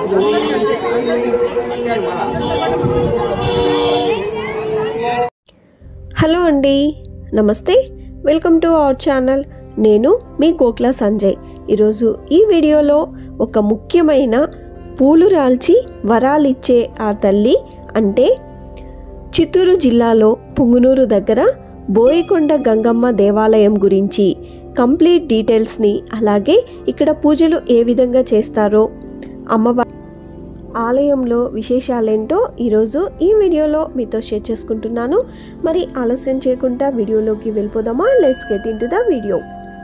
hello అండి నమస్తే welcome to our channel నేను మీ గోక్లా సంజయ్ ఈరోజు ఈ వీడియోలో ఒక ముఖ్యమైన పూలు రాల్చి వరాలిచ్చే ఆ తల్లి అంటే చిత్తూరు జిల్లాలో పుంగునూరు దగ్గర బోయకొండ గంగమ్మ దేవాలయం గురించి కంప్లీట్ డీటెయిల్స్ని అలాగే ఇక్కడ పూజలు ఏ విధంగా చేస్తారో అమ్మవారి ఆలయంలో విశేషాలేంటో ఈరోజు ఈ వీడియోలో మీతో షేర్ చేసుకుంటున్నాను మరి ఆలస్యం చేయకుండా వీడియోలోకి వెళ్ళిపోదామా let's get into the video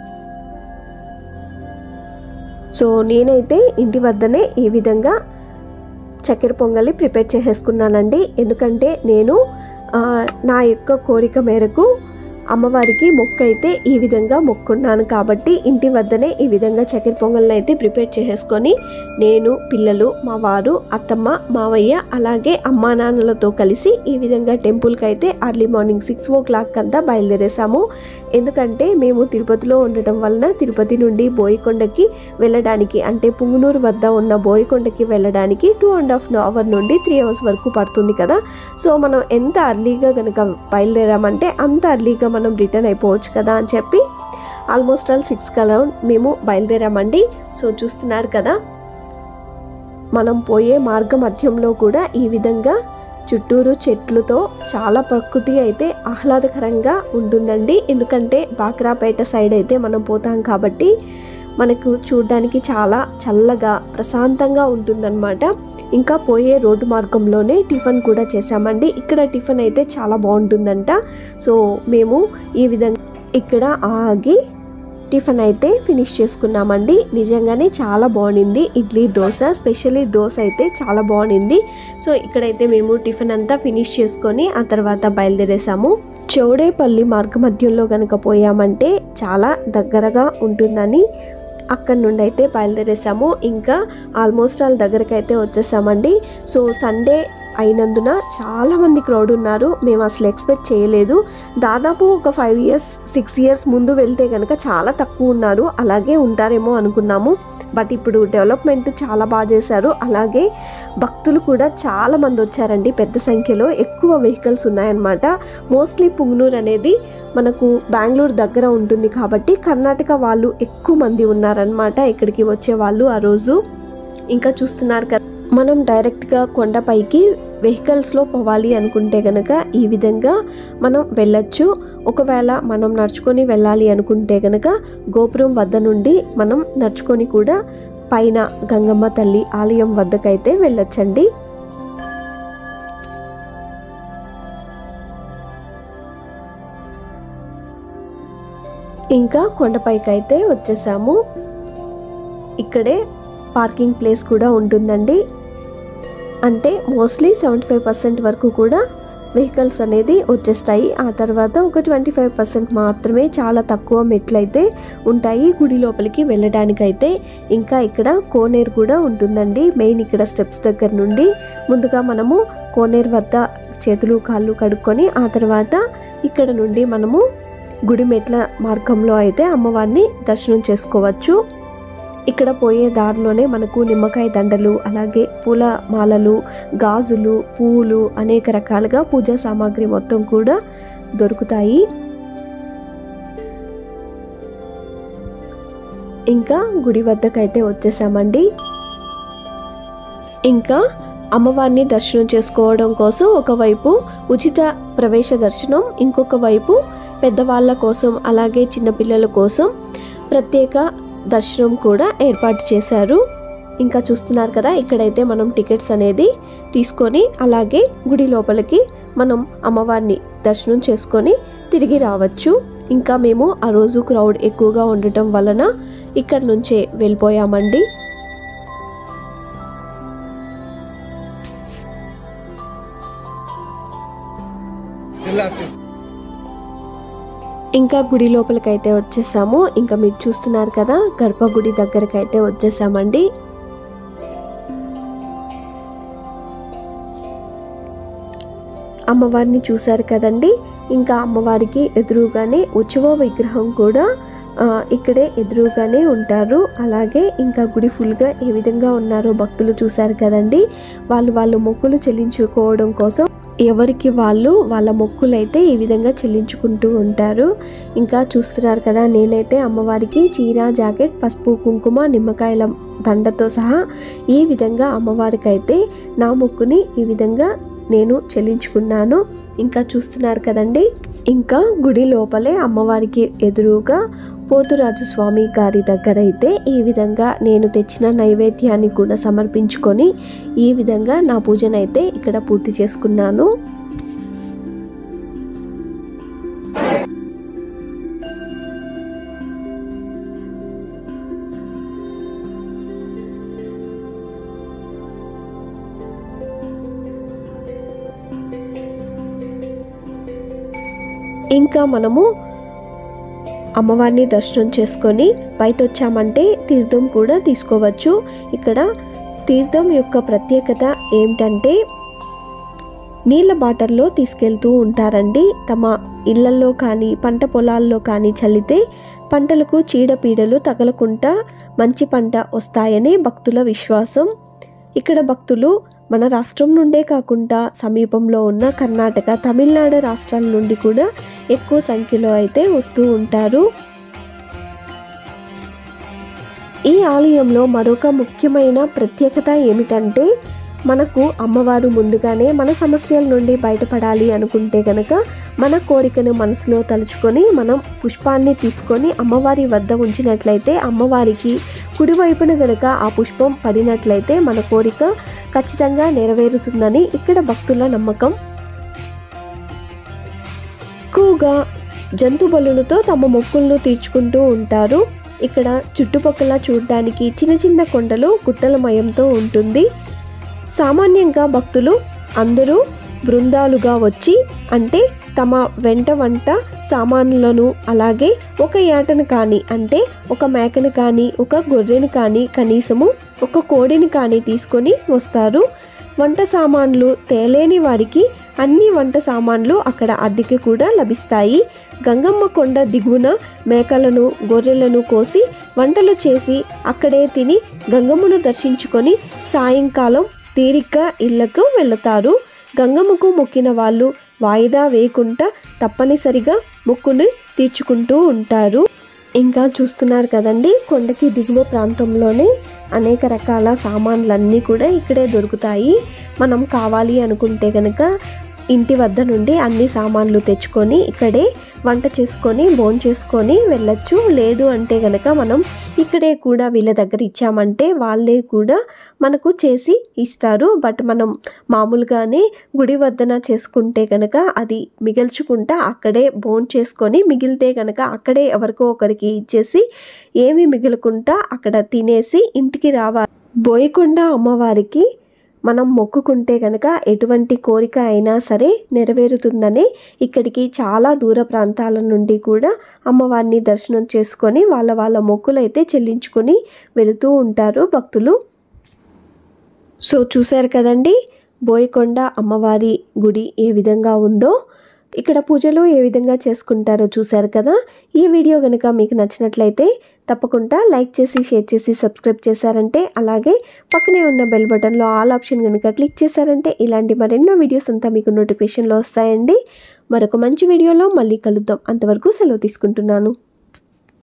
so నేనైతే ఇంటి వద్దనే ఈ విధంగా చక్కెర పొంగలి ప్రిపేర్ చేసేసుకున్నానండి ఎందుకంటే నేను ఆ, నా యొక్క కోరిక మేరకు అమ్మవారికి మొక్క అయితే ఈ విధంగా మొక్కున్నాను కాబట్టి ఇంటి వద్దనే ఈ విధంగా చక్కెర పొంగల్ని అయితే ప్రిపేర్ చేసేసుకొని నేను పిల్లలు మా వారు అత్తమ్మ మావయ్య అలాగే అమ్మా నాన్నలతో కలిసి ఈ విధంగా టెంపుల్కి అయితే early morning six o'clock అంతా బయలుదేరేసాము ఎందుకంటే మేము తిరుపతిలో ఉండటం వలన తిరుపతి నుండి బోయకొండకి వెళ్ళడానికి అంటే పుంగునూరు వద్ద ఉన్న బోయకొండకి వెళ్ళడానికి టూ అండ్ హాఫ్ అవర్ నుండి త్రీ అవర్స్ వరకు పడుతుంది కదా సో మనం ఎంత అర్లీగా కనుక బయలుదేరామంటే అంత అర్లీగా మనం రిటర్న్ అయిపోవచ్చు కదా అని చెప్పి ఆల్మోస్ట్ ఆల్ సిక్స్ కలా మేము బయలుదేరామండి సో చూస్తున్నారు కదా మనం పోయే మార్గ మధ్యంలో కూడా ఈ విధంగా చుట్టూరు చెట్లతో చాలా ప్రకృతి అయితే ఆహ్లాదకరంగా ఉంటుందండి ఎందుకంటే బాక్రాపేట సైడ్ అయితే మనం పోతాం కాబట్టి మనకు చూడడానికి చాలా చల్లగా ప్రశాంతంగా ఉంటుందన్నమాట ఇంకా పోయే రోడ్డు మార్గంలోనే టిఫిన్ కూడా చేసామండి ఇక్కడ టిఫిన్ అయితే చాలా బాగుంటుందంట సో మేము ఈ విధంగా ఇక్కడ ఆగి టిఫిన్ అయితే ఫినిష్ చేసుకున్నామండి నిజంగానే చాలా బాగుండింది ఇడ్లీ దోశ స్పెషల్లీ దోశ అయితే చాలా బాగుండింది సో ఇక్కడైతే మేము టిఫిన్ అంతా ఫినిష్ చేసుకొని ఆ తర్వాత బయలుదేరేసాము చౌడేపల్లి మార్గ మధ్యంలో కనుక పోయామంటే చాలా దగ్గరగా ఉంటుందని అక్కడ నుండి అయితే బయలుదేరేసాము ఇంకా ఆల్మోస్ట్ వాళ్ళ దగ్గరికి అయితే వచ్చేసామండి సో సండే అయినందున చాలామంది క్రౌడ్ ఉన్నారు మేము అసలు ఎక్స్పెక్ట్ చేయలేదు దాదాపు ఒక ఫైవ్ ఇయర్స్ సిక్స్ ఇయర్స్ ముందు వెళ్తే కనుక చాలా తక్కువ ఉన్నారు అలాగే ఉంటారేమో అనుకున్నాము బట్ ఇప్పుడు డెవలప్మెంట్ చాలా బాగా చేశారు అలాగే భక్తులు కూడా చాలా మంది వచ్చారండి పెద్ద సంఖ్యలో ఎక్కువ వెహికల్స్ ఉన్నాయన్నమాట మోస్ట్లీ పుంగనూరు అనేది మనకు బెంగళూరు దగ్గర ఉంటుంది కాబట్టి కర్ణాటక వాళ్ళు ఎక్కువ మంది ఉన్నారనమాట ఇక్కడికి వచ్చే వాళ్ళు ఆ రోజు ఇంకా చూస్తున్నారు కదా మనం డైరెక్ట్గా కొండపైకి వెహికల్స్లో పోవాలి అనుకుంటే కనుక ఈ విధంగా మనం వెళ్ళొచ్చు ఒకవేళ మనం నడుచుకొని వెళ్ళాలి అనుకుంటే కనుక గోపురం వద్ద నుండి మనం నడుచుకొని కూడా పైన గంగమ్మ తల్లి ఆలయం వద్దకైతే వెళ్ళొచ్చండి ఇంకా కొండపైకి అయితే వచ్చేసాము ఇక్కడే పార్కింగ్ ప్లేస్ కూడా ఉంటుందండి అంటే మోస్ట్లీ సెవెంటీ ఫైవ్ పర్సెంట్ వరకు కూడా వెహికల్స్ అనేది వచ్చేస్తాయి ఆ తర్వాత ఒక ట్వంటీ ఫైవ్ పర్సెంట్ మాత్రమే చాలా తక్కువ మెట్లు అయితే ఉంటాయి గుడి లోపలికి వెళ్ళడానికైతే ఇంకా ఇక్కడ కోనేరు కూడా ఉంటుందండి మెయిన్ ఇక్కడ స్టెప్స్ దగ్గర నుండి ముందుగా మనము కోనేరు వద్ద చేతులు కాళ్ళు కడుక్కొని ఆ తర్వాత ఇక్కడ నుండి మనము గుడి మెట్ల మార్గంలో అయితే అమ్మవారిని దర్శనం చేసుకోవచ్చు ఇక్కడ పోయే దారిలోనే మనకు నిమ్మకాయ దండలు అలాగే పూల మాలలు గాజులు పూలు అనేక రకాలుగా పూజా సామాగ్రి మొత్తం కూడా దొరుకుతాయి ఇంకా గుడి వద్దకైతే వచ్చేసామండి ఇంకా అమ్మవారిని దర్శనం చేసుకోవడం కోసం ఒకవైపు ఉచిత ప్రవేశ దర్శనం ఇంకొక వైపు పెద్దవాళ్ళ కోసం అలాగే చిన్నపిల్లల కోసం ప్రత్యేక దర్శనం కూడా ఏర్పాటు చేశారు ఇంకా చూస్తున్నారు కదా ఇక్కడైతే మనం టికెట్స్ అనేది తీసుకొని అలాగే గుడి లోపలికి మనం అమ్మవారిని దర్శనం చేసుకొని తిరిగి రావచ్చు ఇంకా మేము ఆ రోజు క్రౌడ్ ఎక్కువగా ఉండటం వలన ఇక్కడ నుంచే వెళ్ళిపోయామండి ఇంకా గుడి లోపలికైతే వచ్చేసాము ఇంకా మీరు చూస్తున్నారు కదా గర్భగుడి దగ్గరకైతే వచ్చేసామండి అమ్మవారిని చూశారు కదండి ఇంకా అమ్మవారికి ఎదురుగానే ఉత్సవ విగ్రహం కూడా ఆ, ఇక్కడే ఎదురుగానే ఉంటారు అలాగే ఇంకా గుడి ఫుల్గా ఏ విధంగా ఉన్నారో భక్తులు చూశారు కదండి వాళ్ళు వాళ్ళ మొక్కులు చెల్లించుకోవడం కోసం ఎవరికి వాళ్ళు వాళ్ళ మొక్కులైతే ఈ విధంగా చెల్లించుకుంటూ ఉంటారు ఇంకా చూస్తున్నారు కదా నేనైతే అమ్మవారికి చీర జాకెట్ పసుపు కుంకుమ నిమ్మకాయల దండతో సహా ఈ విధంగా అమ్మవారికి అయితే నా మొక్కుని ఈ విధంగా నేను చెల్లించుకున్నాను ఇంకా చూస్తున్నారు కదండి ఇంకా గుడి లోపలే అమ్మవారికి ఎదురుగా పోతురాజు స్వామి గారి దగ్గర అయితే ఈ విధంగా నేను తెచ్చిన నైవేద్యాన్ని కూడా సమర్పించుకొని ఈ విధంగా నా పూజనైతే ఇక్కడ పూర్తి చేసుకున్నాను ఇంకా మనము అమ్మవారిని దర్శనం చేసుకొని బయట వచ్చామంటే తీర్థం కూడా తీసుకోవచ్చు ఇక్కడ తీర్థం యొక్క ప్రత్యేకత ఏమిటంటే నీళ్ళ బాటల్లో తీసుకెళ్తూ ఉంటారండి తమ ఇళ్లలో కానీ పంట పొలాల్లో కానీ చల్లితే పంటలకు చీడపీడలు తగలకుండా మంచి పంట వస్తాయని భక్తుల విశ్వాసం ఇక్కడ భక్తులు మన రాష్ట్రం నుండే కాకుండా సమీపంలో ఉన్న కర్ణాటక తమిళనాడు రాష్ట్రాల నుండి కూడా ఎక్కువ సంఖ్యలో అయితే వస్తూ ఉంటారు ఈ ఆలయంలో మరొక ముఖ్యమైన ప్రత్యేకత ఏమిటంటే మనకు అమ్మవారు ముందుగానే మన సమస్యల నుండి బయటపడాలి అనుకుంటే గనక మన కోరికను మనసులో తలుచుకొని మనం పుష్పాన్ని తీసుకొని అమ్మవారి వద్ద ఉంచినట్లయితే అమ్మవారికి కుడివైపున గనక ఆ పుష్పం పడినట్లయితే మన కోరిక ఖచ్చితంగా నెరవేరుతుందని ఇక్కడ భక్తుల నమ్మకం ఎక్కువగా జంతు బలులతో తమ మొక్కులను తీర్చుకుంటూ ఉంటారు ఇక్కడ చుట్టుపక్కల చూడడానికి చిన్న చిన్న కొండలు గుట్టలమయంతో ఉంటుంది సామాన్యంగా భక్తులు అందరూ బృందాలుగా వచ్చి అంటే తమ వెంట వంట సామాన్లను అలాగే ఒక ఏటను కానీ అంటే ఒక మేకను కానీ ఒక గొర్రెను కానీ కనీసము ఒక కోడిని కానీ తీసుకొని వస్తారు వంట సామాన్లు తేలేని వారికి అన్ని వంట సామాన్లు అక్కడ అద్దెకి కూడా లభిస్తాయి గంగమ్మ కొండ దిగువన మేకలను గొర్రెలను కోసి వంటలు చేసి అక్కడే తిని గంగమ్మను దర్శించుకొని సాయంకాలం తీరిగ్గా ఇళ్లకు వెళతారు గంగమ్మకు మొక్కిన వాళ్ళు వాయిదా వేయకుండా తప్పనిసరిగా మొక్కుని తీర్చుకుంటూ ఉంటారు ఇంకా చూస్తున్నారు కదండి కొండకి దిగువ ప్రాంతంలోనే అనేక రకాల సామాన్లన్నీ కూడా ఇక్కడే దొరుకుతాయి మనం కావాలి అనుకుంటే కనుక ఇంటి వద్ద నుండి అన్ని సామాన్లు తెచ్చుకొని ఇక్కడే వంట చేసుకొని భోజనం చేసుకొని వెళ్ళొచ్చు లేదు అంటే కనుక మనం ఇక్కడే కూడా వీళ్ళ దగ్గర ఇచ్చామంటే వాళ్ళే కూడా మనకు చేసి ఇస్తారు బట్ మనం మామూలుగానే గుడి వద్దన చేసుకుంటే కనుక అది మిగిల్చుకుంటా అక్కడే భోజనం చేసుకొని మిగిలితే కనుక అక్కడే ఎవరికో ఒకరికి ఇచ్చేసి ఏమి మిగులుకుంటా అక్కడ తినేసి ఇంటికి రావాలి బోయకొండ అమ్మవారికి మనం మొక్కుకుంటే కనుక ఎటువంటి కోరిక అయినా సరే నెరవేరుతుందని ఇక్కడికి చాలా దూర ప్రాంతాల నుండి కూడా అమ్మవారిని దర్శనం చేసుకొని వాళ్ళ వాళ్ళ మొక్కులైతే చెల్లించుకొని వెళుతూ ఉంటారు భక్తులు సో చూశారు కదండి బోయకొండ అమ్మవారి గుడి ఏ విధంగా ఉందో ఇక్కడ పూజలు ఏ విధంగా చేసుకుంటారో చూశారు కదా ఈ వీడియో కనుక మీకు నచ్చినట్లయితే తప్పకుండా లైక్ చేసి షేర్ చేసి సబ్స్క్రైబ్ చేశారంటే అలాగే పక్కనే ఉన్న బెల్ బటన్లో ఆల్ ఆప్షన్ కనుక క్లిక్ చేశారంటే ఇలాంటి మరెన్నో వీడియోస్ అంతా మీకు నోటిఫికేషన్లో వస్తాయండి మరొక మంచి వీడియోలో మళ్ళీ కలుద్దాం అంతవరకు సెలవు తీసుకుంటున్నాను